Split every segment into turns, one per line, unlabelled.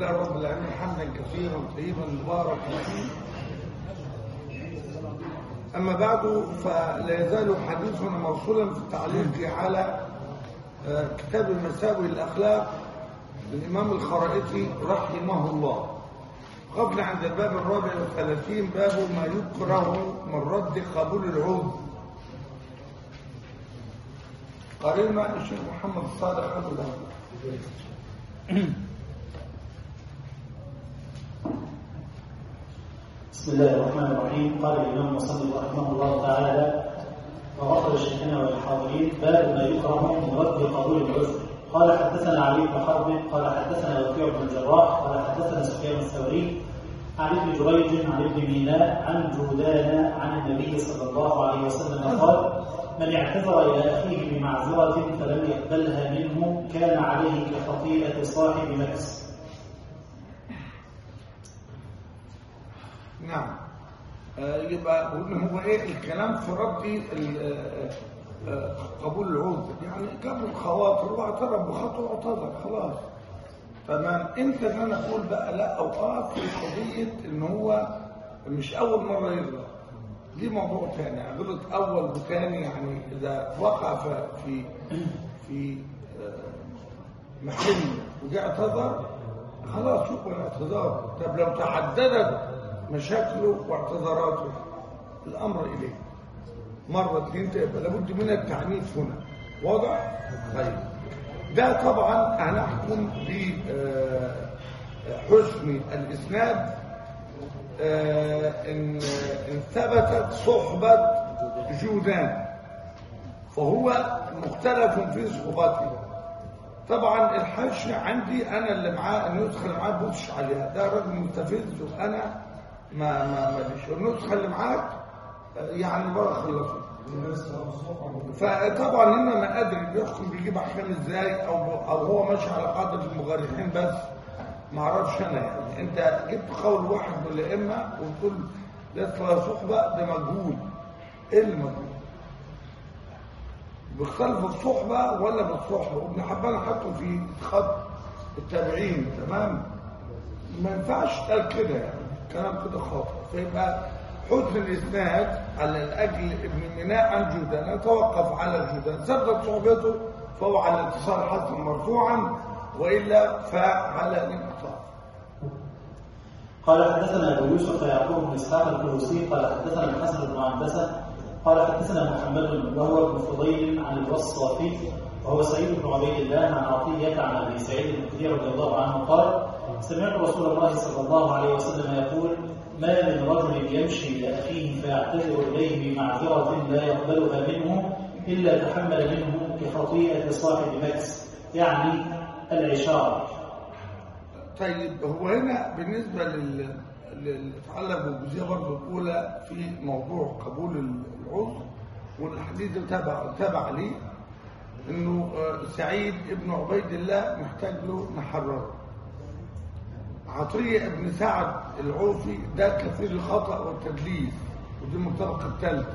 لله رب العالمين حمدا كثيرا طيبا مباركا فيه أما بعد فلا يزال حديثنا موصولا في التعليق على آه، كتاب المساوي الأخلاق للإمام الخرائطي رحمه الله قبل عند الباب الرابع والثلاثين باب ما يكره من رد قبول العود قرينا الشيخ محمد الصادق عبد الله
بسم الله الرحمن الرحيم قال الإمام المصنف رحمه الله تعالى وغفر لشيخنا وللحاضرين باب ما يكره من رد قبول العذر قال حدثنا علي بن حرب قال حدثنا وكيع بن الجراح قال حدثنا سفيان الثوري عن ابن جريج عن ابن ميناء عن جودان عن النبي صلى الله عليه وسلم قال من اعتذر إلى أخيه بمعذرة فلم يقبلها منه كان عليه كخطيئة صاحب مكس
نعم آه، يبقى قلنا هو ايه الكلام في رد ال- آه، آه، قبول العذر يعني قبل الخواطر واعترف بخطوه واعتذر خلاص تمام انت ان انا اقول بقى لا او اه في قضيه ان هو مش اول مره يغلط دي موضوع تاني يعني غلط اول وثاني يعني اذا وقع ف- في في آه، محل وجاء اعتذر خلاص شوف الاعتذار طب لو تعددت مشاكله واعتذاراته الامر اليه مره اثنين تبقى لابد من التعنيف هنا واضح طيب ده طبعا هنحكم بحسن الاسناد آه، ان ان ثبتت صحبه جودان فهو مختلف في صحبته طبعا الحاشية عندي انا اللي معاه النسخه اللي معاه بوش عليها ده راجل مستفز وانا ما ما ماليش النسخه اللي معاك آه، يعني بره خلصت فطبعا هنا ما ادري بيحكم بيجيب احكام ازاي او او هو ماشي على قاعده المغرحين بس ما اعرفش انا يعني انت جبت قول واحد من الائمه وتقول لسه لا صحبه ده مجهول ايه اللي مجهول بيختلف الصحبة ولا بالصحبة وابن حبان حطه في خط التابعين تمام ما ينفعش تقال كده يعني كلام كده خاطئ فيبقى حسن الاسناد على الاجل ابن ميناء عن جودان يتوقف على جودان ثبتت صحبته فهو على الاتصال حسن مرفوعا والا فعلى الانقطاع
قال حدثنا ابو يوسف يعقوب بن اسحاق الكروسي قال حدثنا الحسن بن عنبسه قال حدثنا محمد بن وهو بن فضيل عن الوصافي وهو سعيد بن عبيد الله عن عطيه عن ابي سعيد الخدري رضي الله عنه قال سمعت رسول الله صلى الله عليه وسلم يقول ما من رجل يمشي الى اخيه فيعتذر اليه بمعذره لا يقبلها منه الا تحمل منه كخطيئه صاحب مكس يعني العشار
طيب هو هنا بالنسبة لل اللي يتعلق بالجزئية برضه الأولى في موضوع قبول العذر والحديث اللي تابع تابع ليه إنه آه، سعيد ابن عبيد الله محتاج له نحرره عطية ابن سعد العوفي ده كثير الخطأ والتدليس ودي المنطلقة الثالثة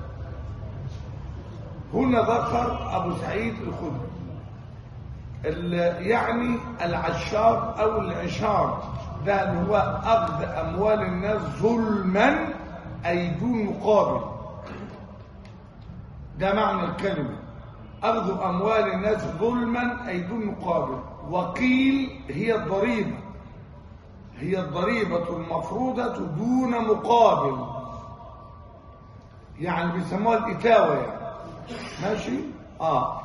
هنا ذكر أبو سعيد الخدري ال- يعني العشار او العشار ده اللي هو اخذ اموال الناس ظلما اي دون مقابل ده معنى الكلمه اخذ اموال الناس ظلما اي دون مقابل وقيل هي الضريبه هي الضريبه المفروضه دون مقابل يعني بيسموها الاتاوه يعني ماشي اه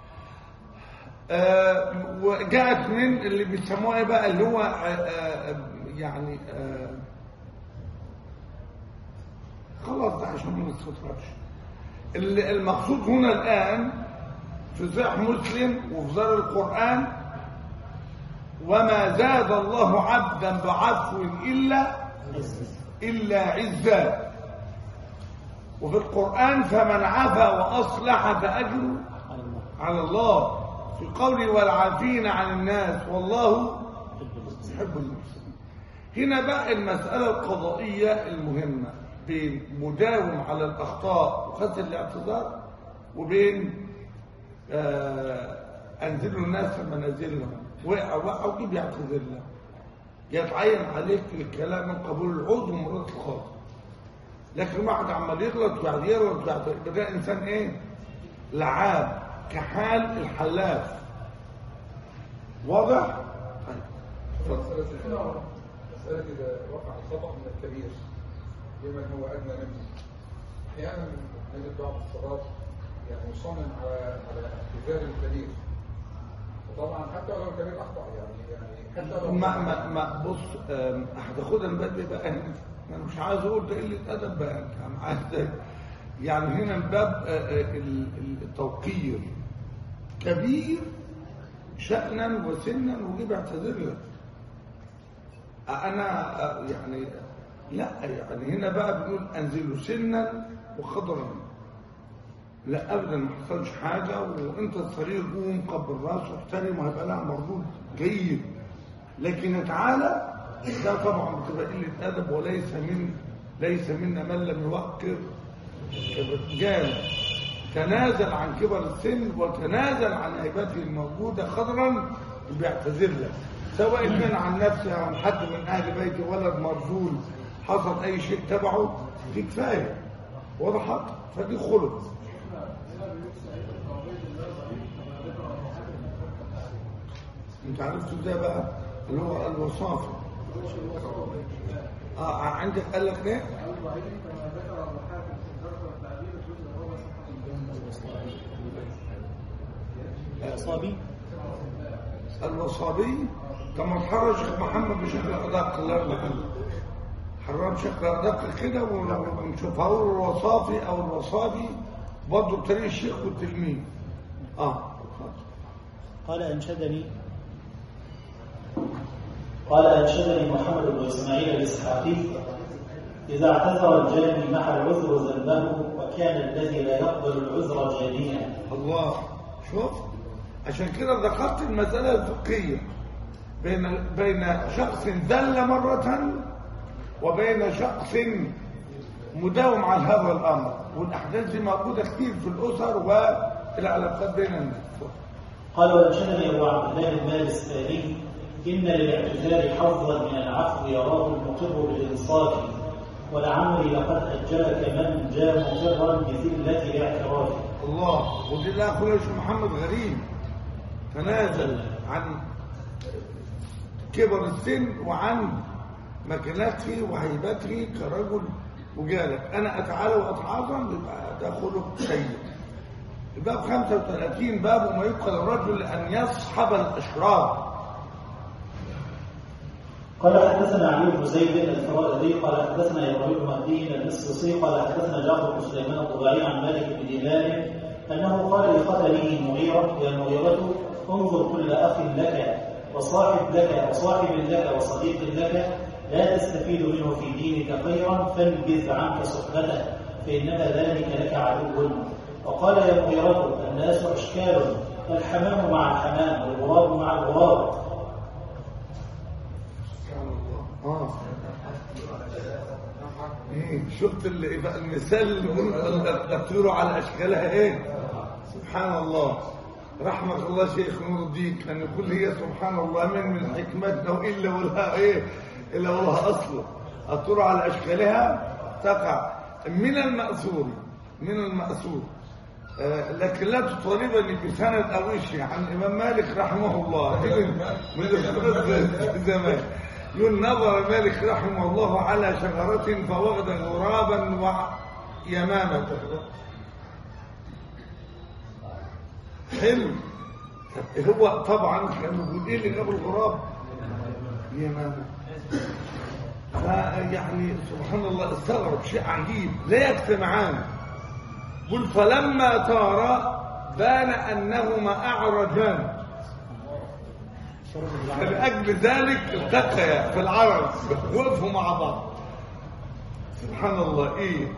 آه، وجاءت من اللي بيسموها ايه بقى اللي هو آه، آه، يعني آه، خلاص ده عشان ما نستطرش ال- المقصود هنا الآن في صحيح مسلم وفي ظاهر القرآن وما زاد الله عبدا بعفو إلا إلا عزا وفي القرآن فمن عفا وأصلح فأجره على الله في قوله والعافين عن الناس والله يحب المحسنين هنا بقى المسألة القضائية المهمة بين مداوم على الأخطاء وخسر الاعتذار وبين آه أنزلوا الناس في منازلهم وقع وقع وجيب يعتذر له يتعين عليك الكلام من قبول العود ومرات الخاطر لكن واحد عمال يغلط بعد يغلط بعد يبقى ده انسان ايه لعاب كحال الحلاف واضح طيب اتفضل.
مسألة مسألة إذا وقع الخطأ من الكبير لمن هو أدنى منه أحيانا نجد بعض الصلاة يعني مصمم على على اعتذار الكبير وطبعا حتى لو الكبير أخطأ يعني يعني حتى لو
ما ما ما بص آم، هتاخدها من بدري بقى انا مش عايز اقول ده قله ادب بقى انا عايز يعني هنا من باب آه، آه، ال- ال- التوقير كبير شأنا وسنا وجيب اعتذر لك انا آه، يعني لا يعني هنا بقى بنقول انزلوا سنا وخضرا لا ابدا ما حصلش حاجه وانت الصغير قوم قبل راسه واحترم وهيبقى لها مردود جيد لكن تعالى ده طبعا بتبقى قله ادب وليس من ليس منا من لم يوقر الرجال تنازل عن كبر السن وتنازل عن هيبته الموجوده خضرا بيعتذر لك سواء كان عن نفسه او عن حد من اهل بيته ولد مرذول حصل اي شيء تبعه دي كفايه وضحت فدي خلق انت عرفت ازاي بقى اللي هو الوصافه اه عندك قال لك ايه
الأصابي
الوصابي كما تحرر شيخ محمد بشكل ادق الله يرحمه حرر بشكل ادق كده ونشوف هقول الوصافي او الوصابي برضه بطريق الشيخ والتلميذ اه
قال أنشدني قال أنشدني محمد بن إسماعيل الإسحاقي إذا اعتذر الجاني محى العذر ذنبه وكان الذي لا يقبل العذر جانيا
الله شوف عشان كده ذكرت المسألة الفقهية بين بين شخص ذل مرة وبين شخص مداوم على هذا الأمر والأحداث دي موجودة كتير في الأسر والعلاقات بين الناس
قال وأنشدني أبو عبد الله المال السالي إن للاعتذار حظا من العفو يراه المقر بالإنصاف ولعمري لقد أجلك من جاء مقرا بذلة الاعتراف
الله ودي الله أخونا الشيخ محمد غريب تنازل عن كبر السن وعن مكانته وهيبته كرجل وجالك أنا أتعالى وأتعاظم يبقى ده خلق سيء الباب 35 باب ما يبقى للرجل أن يصحب الأشرار
قال حدثنا علي بن زيد الفرائضي قال حدثنا ابراهيم بن مهدي المصري قال حدثنا جعفر بن سليمان الطباعي عن مالك بن دينار انه قال لقتله مغيره يا مغيره انظر كل اخ لك وصاحب لك وصاحب لك وصديق لك لا تستفيد منه في دينك خيرا فانبذ عنك صحبته فانما ذلك لك عدو وقال يا مغيره الناس اشكال الحمام مع الحمام والغراب مع الغراب
اه ايه شفت ال- المثال اللي بيقولوا تطيروا على اشكالها ايه سبحان الله رحمة الله شيخ نور الدين كان يقول هي سبحان الله من من حكمتنا والا ولها ايه الا ولها اصل الطير على اشكالها تقع من المأثور من المأثور آه، لكن لا تطالبني بسند او شيء عن الامام مالك رحمه الله ابن من الأستاذ زمان يقول نظر مالك رحمه الله على شجرة فوجد غرابا ويمامة حلو هو طبعا كان بيقول ايه اللي جاب الغراب يمامة فيعني سبحان الله استغرب شيء عجيب لا يجتمعان قل فلما طار بان انهما اعرجان فلأجل ذلك التقيا في العرج وقفوا مع بعض سبحان الله ايه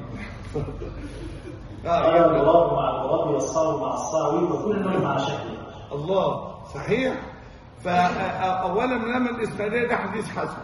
قال
آه
الغراب مع الغراب والصاوي مع الصاوي وكل مع شكله
الله صحيح فأولا لما الإسنادية ده حديث حسن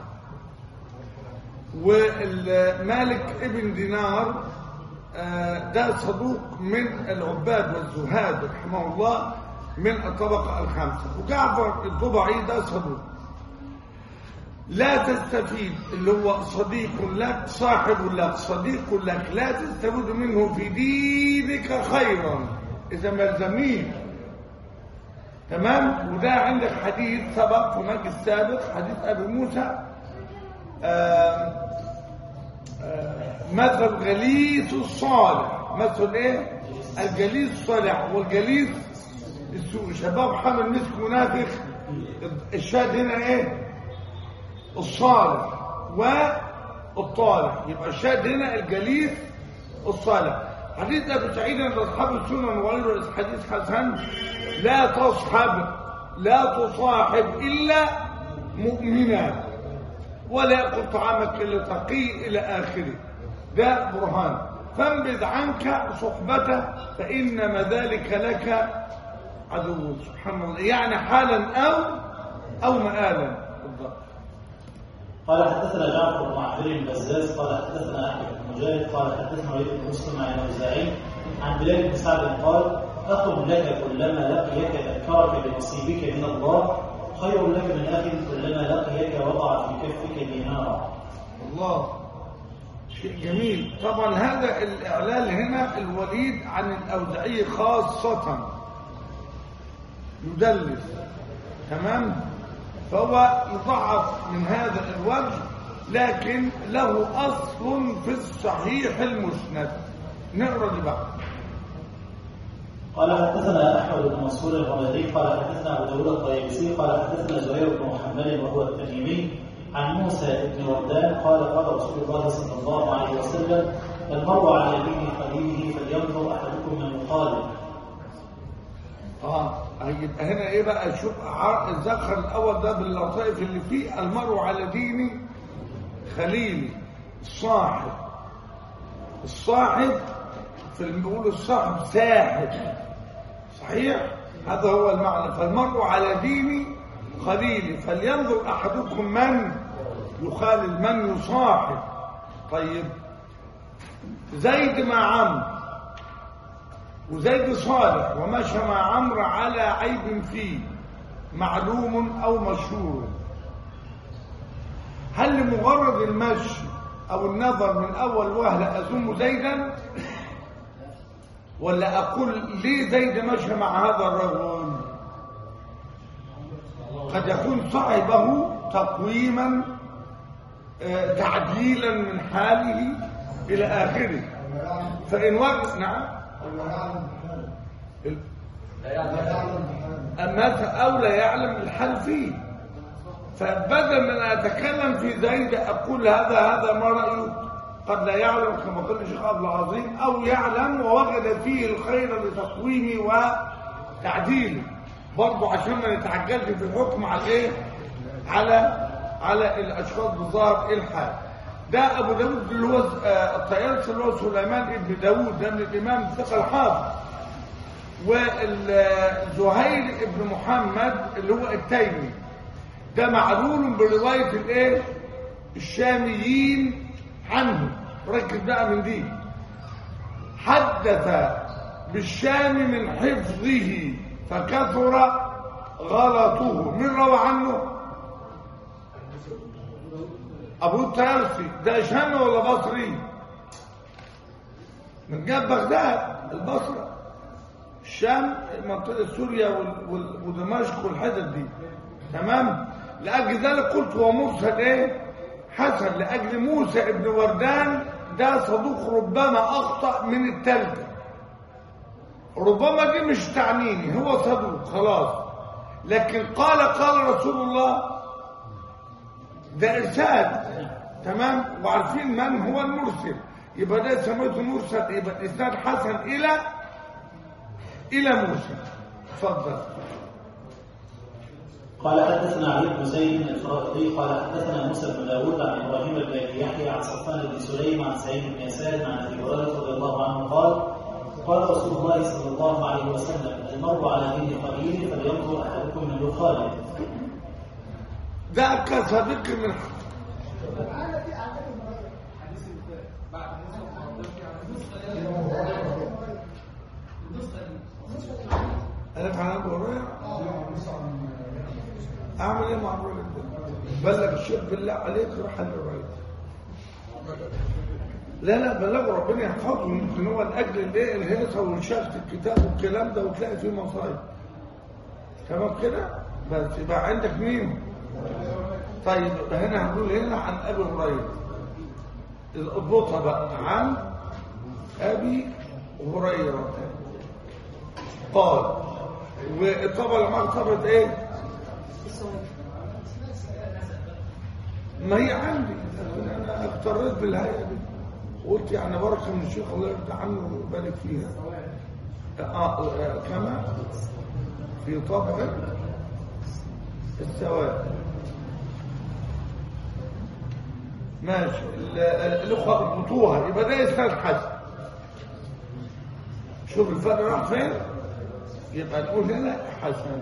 والمالك ابن دينار آه، ده صدوق من العباد والزهاد رحمه الله من الطبقة الخامسة وجعفر الضبعي ده صدوق لا تستفيد اللي هو صديق لك صاحب لك صديق لك لا تستفيد منه في دينك خيرا إذا ما يلزمنيش تمام وده عندك حديث سبق في مجلس السابق حديث أبي موسى آم، آم، مثل الجليس الصالح مثل ايه الجليس الصالح والجليس السوء شباب حمل مسك منافق الشاهد هنا ايه الصالح والطالح يبقى الشاهد هنا الجليس الصالح حديث ابي سعيد عند اصحاب السنن وغيره حديث حسن لا تصحب لا تصاحب الا مؤمنا ولا يأكل طعامك إلا تقي إلى آخره ده برهان فانبذ عنك صحبته فإنما ذلك لك عدو سبحان الله يعني حالا أو أو مآلا بالضبط
قال حدثنا جعفر بن عبد البزاز قال حدثنا احمد بن مجاهد قال حدثنا وليد بن مسلم عن الاوزاعي عن بلال بن سعد قال اخ لك كلما لقيك ذكرك بنصيبك من الله خير لك من اخ كلما لقيك وضع في كفك دينارا
الله شيء جميل طبعا هذا الإعلان هنا الوليد عن الأوزعي خاصة يدلس تمام فهو يضعف من هذا الوجه لكن له أصل في الصحيح المسند نقرأ دي بقى
قال حدثنا احمد بن منصور الغمدي قال حدثنا ابو داود الطيبسي قال حدثنا زهير بن محمد وهو التميمي عن موسى بن وردان قال قال رسول الله صلى الله عليه وسلم المرء على دين خليله فلينظر احدكم من يخالف
اه هيبقى هنا ايه بقى شوف ع- الذكر الاول ده باللطائف اللي فيه المرء على دين خليلي الصاحب الصاحب في اللي بيقولوا الصاحب ساحب صحيح هذا هو المعنى فالمرء على دين خليلي فلينظر احدكم من يخالل من يصاحب طيب زيد مع عمرو وزيد صالح ومشى مع عمرو على عيب فيه معلوم او مشهور هل لمجرد المشي او النظر من اول وهله اذم زيدا ولا اقول ليه زيد مشى مع هذا الرجل قد يكون صاحبه تقويما آه، تعديلا من حاله الى اخره فان وجد نعم ال- أما أو لا يعلم الحال فيه فبدل من أن أتكلم في زيد أقول هذا هذا ما رأيه قد لا يعلم كما قال الشيخ عبد العظيم أو يعلم ووجد فيه الخير لتقويمه وتعديله برضه عشان ما نتعجلش في الحكم على ايه على على الاشخاص بظاهر الحال ده ابو داود اللي هو آه، الطيالسي اللي هو سليمان ابن داود ده من الامام الثقه الحافظ وزهير ابن محمد اللي هو التيمي ده معلول بروايه الايه الشاميين عنه ركز بقى من دي حدث بالشام من حفظه فكثر غلطه من روى عنه ابو الطيالسي ده شامي ولا بصري من جاب بغداد البصره الشام منطقه سوريا وال- وال- ودمشق والحتت دي تمام لاجل ذلك قلت هو مرسل ايه حسن لاجل موسى ابن وردان ده صدوق ربما اخطا من التلك ربما دي مش تعنيني هو صدوق خلاص لكن قال قال رسول الله ده ارسال تمام وعارفين من هو المرسل يبقى ده سميته مرسل يبقى الاسناد حسن الى الى موسى اتفضل
قال حدثنا علي بن زيد الفرقي قال حدثنا موسى بن داود عن ابراهيم بن ابي يحيى عن صفوان بن سليم عن سعيد بن يسار عن ابي هريره رضي الله عنه قال قال رسول الله صلى الله عليه وسلم المرء على دين قليل فلينظر احدكم من يخالف
ده كصديق من ألف عن أبو هريرة أعمل إيه مع الراجل ده؟ بلغ الشيخ بالله عليك روح للرئيس لا لا بلغ ربنا يحفظه يمكن هو لاجل الايه الهيصه وشافت الكتاب والكلام ده وتلاقي فيه مصايب تمام كده بس يبقى عندك مين طيب يبقى هنا هنقول هنا عن ابي هريره اضبطها بقى عن ابي هريره قال والطبعه اللي معاك طبعه ايه ما هي عندي لكن انا اضطريت بالهيئه دي قلت يعني بركه من الشيخ الله يرضى عنه ويبارك فيها آه آه كما في طبع السواد ماشي ال- ال- الاخوه اربطوها يبقى ده اسناد حسن شوف الفرق راح فين يبقى نقول هنا حسن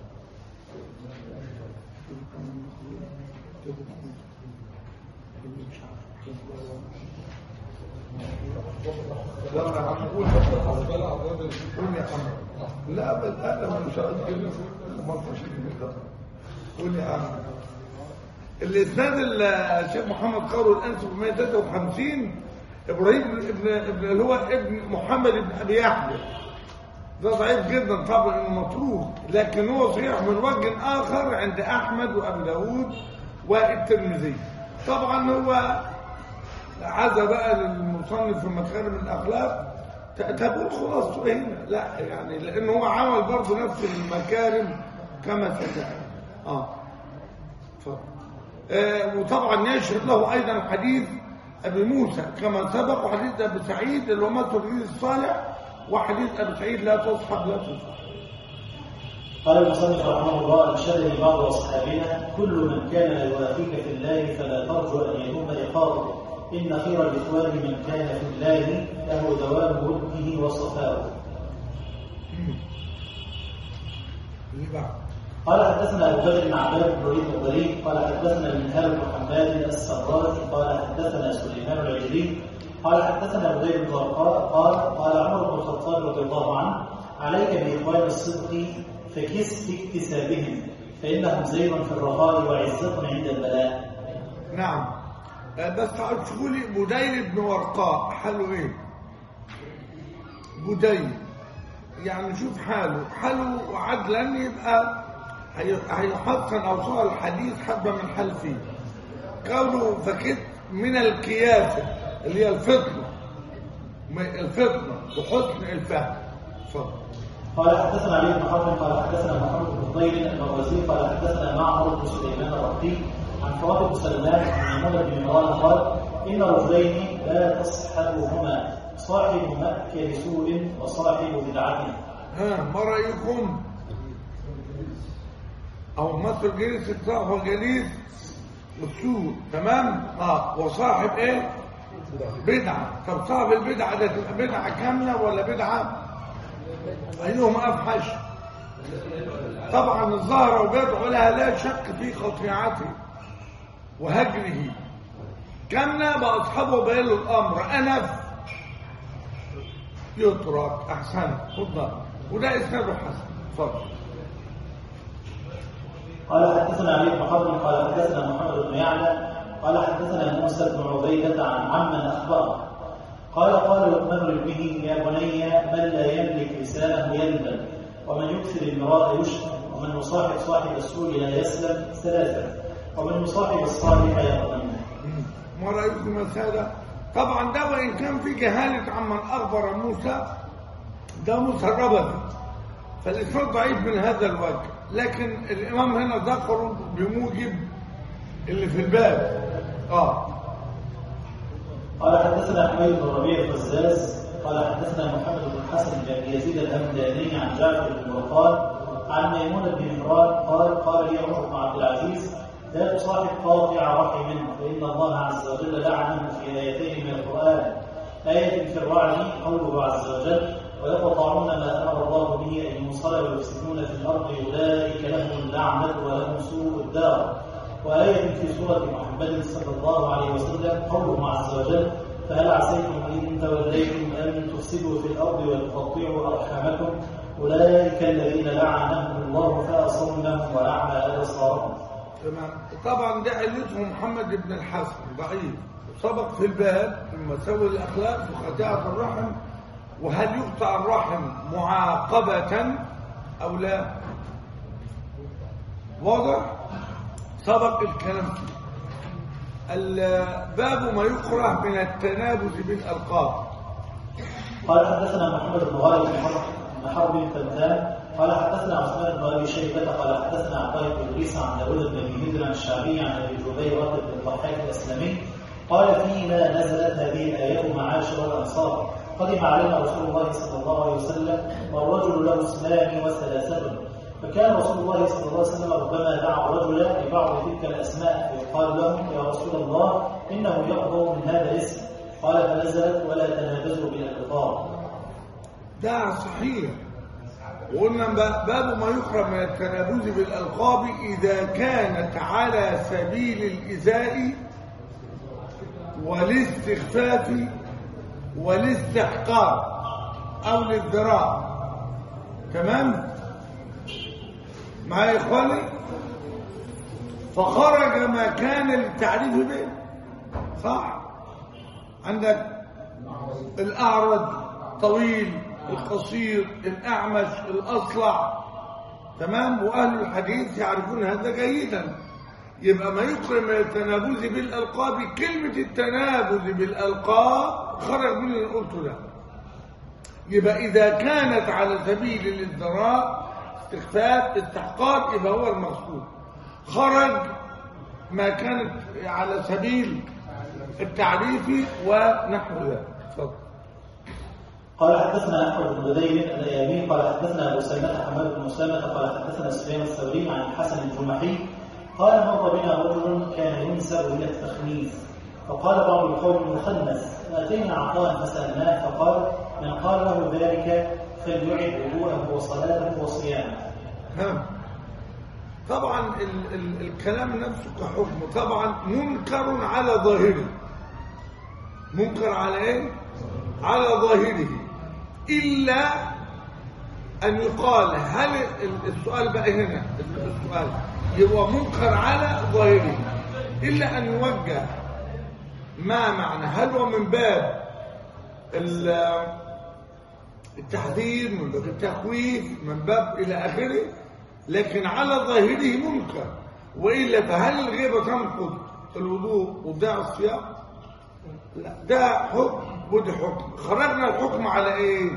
لا انا عم اقول
بلع الراجل
قول يا عم لا بس انا مش هقول كلمه ما فيش كلمه قول يا عم الاسناد الشيخ محمد قارو الانس ب 153 ابراهيم ابن ابن اللي هو ابن محمد بن ابي يحيى ده ضعيف جدا طبعا انه متروك لكن هو صحيح من وجه اخر عند احمد وابي داود والترمذي طبعا هو عزا بقى للمصنف في مكارم الاخلاق ت- تقول خلاصته هنا لا يعني لان هو عمل برضه نفس المكارم كما ستعلم اه اتفضل آه وطبعا يشهد له ايضا حديث ابي موسى كما سبق وحديث ابي سعيد اللي هو مثل الحديث الصالح وحديث ابي سعيد لا تصحب لا تصحب
قال المصنف رحمه الله انشدني بعض اصحابنا كل من كان لا يوافيك في الله فلا ترجو ان يدوم لقاؤه ان خير الاخوان من كان في الله له دوام ملكه وصفاؤه
اللي بعد
قال حدثنا ابو بكر بن عباد بن وليد الضرير قال حدثنا منهال بن حماد السراج قال حدثنا سليمان العجلي قال حدثنا بديل بن ورقاء قال قال عمر بن الخطاب رضي الله عنه عليك باخوان الصدق فكس في اكتسابهم فانهم زيغ في الرخاء وعزه عند البلاء
نعم آه، بس تعال تشوفوا لي بديل بن ورقاء حاله ايه بديل يعني شوف حاله حاله عدلا يبقى هي- هيحسن اوصال الحديث حبه من حال فيه قوله فكت من الكياسه اللي هي الفطنه م- الفطنه وحسن الفهم اتفضل
قال حدثنا علي بن حرب قال حدثنا محمد بن طيب المروزي قال حدثنا معمر بن سليمان الرقي عن فاطمه بن سلمان عن ميمونه بن عمران قال ان رجلين لا تصحبهما صاحب مأكل سوء وصاحب بدعة
ها ما رايكم او مثل جليس الطرف والجليس السوء تمام اه وصاحب ايه بدعه طب صاحب البدعه ده تبقى بدعه كامله ولا بدعه ايهما افحش طبعا الظاهره وبدعه لها لا شك في قطيعته وهجره كامله باصحابه بين له الامر انف يترك احسن خد وده اسناده حسن اتفضل
قال حدثنا علي بن حرب قال حدثنا محمد بن يعلى قال حدثنا موسى بن عبيدة عن عمن أخبره قال قال لقمان لابنه يا بني من لا يملك لسانه يلبن ومن يكثر المراء يشتم ومن يصاحب صاحب السوء لا يسلم ثلاثة ومن يصاحب الصالح يغنم
ما رايكم يا ساده طبعا ده وان كان في جهاله عمن اخبر موسى ده موسى الربذي فالاسناد ضعيف من هذا الوجه لكن الامام هنا ذكره بموجب اللي في الباب اه
قال حدثنا حميد بن ربيع الفزاز قال حدثنا محمد بن الحسن بن يزيد الهمداني عن جعفر بن وقال عن ميمون بن عمران قال قال لي عمر بن عبد العزيز لا تصاحب قاطع رحم فان الله عز وجل لعنه في ايتين من القران آية في الرعد قوله عز وجل ويقطعون ما أمر الله به أن يوصل ويفسدون في الأرض أولئك لهم اللعنة ولهم سوء الدار وآية في سورة محمد صلى الله عليه وسلم قوله عز وجل فهل عسيتم إن توليتم أن تفسدوا في الأرض وتقطعوا أرحامكم أولئك الذين لعنهم الله فأصمهم وأعمى أبصارهم
تمام طبعا ده علته محمد بن الحسن ضعيف سبق في الباب في مساوي الاخلاق في خطيئه الرحم وهل يقطع الرحم معاقبه او لا واضح سبق الكلام فيه الباب ما يكره من التنابز بالالقاب
قال حدثنا محمد بن غالب بن حرب بن حرب بن تمتام قال حدثنا عثمان بن ابي شيبه قال حدثنا عبد الله بن ادريس عن داوود بن ابي هدر عن الشعبي عن ابي جبير بن الضحاك الاسلمي قال فيما نزلت هذه الايات معاشر الانصار قدم علينا رسول الله صلى الله عليه وسلم والرجل له اسمان وثلاثه فكان رسول الله صلى الله عليه وسلم ربما دعا رجلا لبعض تلك الاسماء فيقال له يا رسول الله انه يقضى من هذا الاسم قال فنزلت ولا تنابزوا بالالقاب
ده صحيح وقلنا ب- باب ما يكره من التنابز بالألقاب إذا كانت على سبيل الإزاء والاستخفاف والاستحقار أو الازدراء تمام معايا يا إخواني فخرج ما كان للتعريف به صح عندك الأعرج طويل القصير الأعمش الأصلع تمام وأهل الحديث يعرفون هذا جيدا يبقى ما يكرم من التنابز بالألقاب كلمة التنابز بالألقاب خرج من اللي قلته ده يبقى إذا كانت على سبيل الازدراء استخفاف استحقار يبقى هو المقصود خرج ما كانت على سبيل التعريف ونحو ذلك اتفضل
قال حدثنا احمد بن بديل الايامي قال حدثنا ابو سلمة حماد بن مسلمة قال حدثنا سفيان الثوري عن الحسن الجمحي قال مر بنا رجل كان ينسب الى التخنيس فقال بعض القوم مخنس فاتينا عطاء فسالناه فقال من قال له ذلك فليعد وضوءه وصلاته وصيامه
ها. طبعا ال ال الكلام نفسه كحكم طبعا منكر على ظاهره منكر على ايه على ظاهره الا ان يقال هل ال- السؤال بقى هنا السؤال يبقى منكر على ظاهره الا ان يوجه ما معنى هل هو من باب ال- التحذير من باب التخويف من باب إلى آخره لكن على ظاهره منكر وإلا فهل الغيبة تنقض الوضوء وضع الصيام لا ده حكم وده حكم خرجنا الحكم على ايه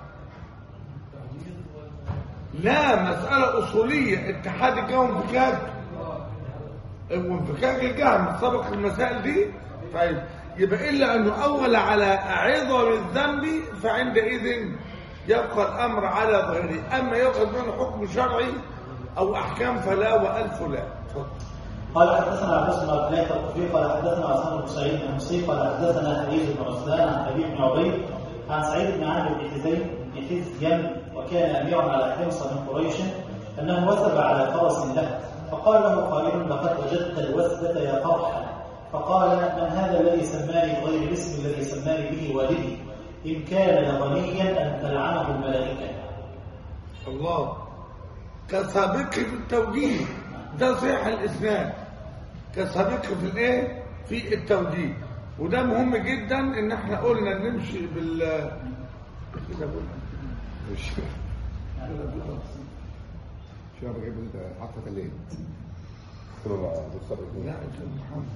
لا مسألة أصولية اتحاد الجهة وانفكاك وانفكاك الجهة سبق المسائل دي طيب يبقى إلا أنه أول على عظم الذنب فعندئذ يبقى الأمر على ظاهره أما يؤخذ منه حكم شرعي أو أحكام فلا وألف لا اتفضل.
قال حدثنا عباس بن عبد الله الطفيل قال حدثنا عثمان بن سعيد بن مسيب قال حدثنا حديث بن عثمان عن حبيب بن عبيد عن سعيد بن عامر بن حزين بن حزيم وكان اميرا على حمص من قريش انه وثب على فرس له فقال له قائل لقد وجدت الوثبة يا طرحا فقال من هذا الذي سماني بغير الاسم الذي سماني به والدي ان كان لغنيا ان تلعنه الملائكه
الله كسابقه في التوجيه ده صحيح الاسناد كسابقه في الايه في التوجيه وده مهم جدا ان احنا قلنا نمشي بال كده بقول
مش شو عم بجيب انت حاطط الليل كله بقى بالصبر
لا انت محمد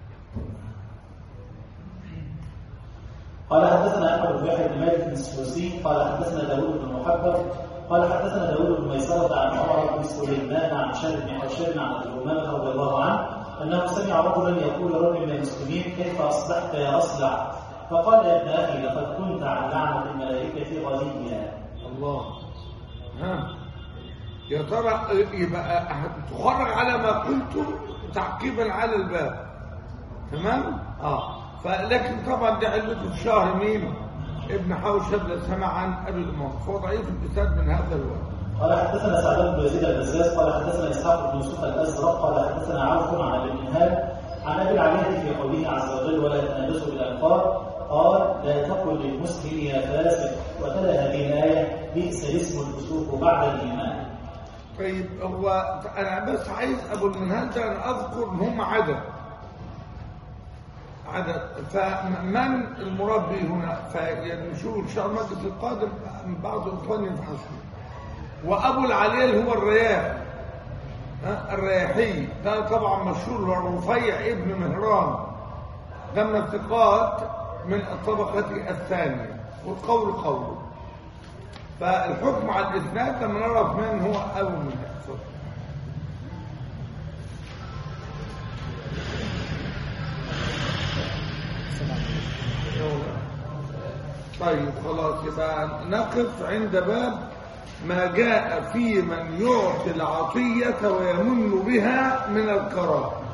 قال حدثنا احمد بن يحيى بن مالك بن السوسي قال حدثنا داوود بن محبب قال حدثنا داوود بن ميسرة عن عمر بن سليمان عن شر بن حشر عن ابي امامه رضي الله عنه انه سمع رجلا يقول رجل من المسلمين كيف اصبحت يا اصلع فقال يا ابن اخي لقد كنت عن لعنه الملائكه غنيا
الله ها يا ترى يبقى تخرج على ما قلت تعقيبا على الباب تمام اه فلكن طبعا ده علته في شهر مين ابن حوشب لا سمع عن ابي الامام فهو ضعيف الاسناد من هذا الوجه
قال حدثنا سعد بن يزيد البزاز قال حدثنا اسحاق بن يوسف الازرق قال حدثنا عوف عن ابي النهال عن ابي العاليه في قوله عز وجل ولا تنابزوا بالالقاب قال لا تقل للمسلم يا فاسق وتلا هذه الايه بئس الاسم الفسوق بعد الايمان
طيب هو انا بس عايز ابو المنهل ده انا اذكر ان هم عدد عدد فمن المربي هنا فيعني نشوف ان شاء الله المجلس القادم بعض الاخوان يبحثوا وابو العليل هو الرياح ها، الرياحي ده طبعا مشهور هو رفيع ابن مهران ده من الثقات من الطبقة الثانية والقول قوله فالحكم على الإسناد لما نعرف من هو أبو من يحصل طيب خلاص يبقى نقف عند باب ما جاء في من يعطي العطية ويمن بها من الكرامة